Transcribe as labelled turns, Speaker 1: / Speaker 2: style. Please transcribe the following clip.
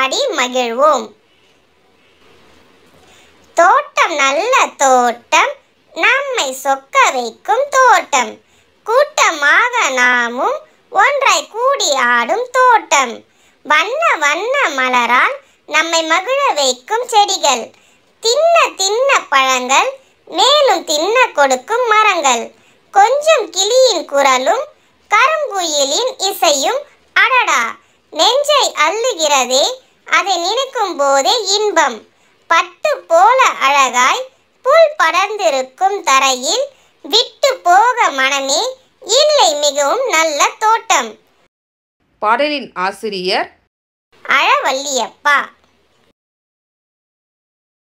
Speaker 1: பாடி மகிழ்வோம் தோட்டம் நல்ல தோட்டம் நம்மை சொக்க வைக்கும் தோட்டம் கூட்டமாக நாமும் ஒன்றாய் கூடி ஆடும் தோட்டம் வண்ண வண்ண மலரால் நம்மை மகிழ வைக்கும் செடிகள் தின்ன தின்ன பழங்கள் மேலும் தின்ன கொடுக்கும் மரங்கள் கொஞ்சம் கிளியின் குரலும் கருங்குயிலின் இசையும் அடடா நெஞ்சை அள்ளுகிறதே அதை நினைக்கும் போதே இன்பம் பட்டு போல அழகாய் புல் படர்ந்திருக்கும் தரையில் விட்டு போக மனமே இல்லை மிகவும் நல்ல தோட்டம்
Speaker 2: பாடலின் ஆசிரியர்
Speaker 1: அழவல்லியப்பா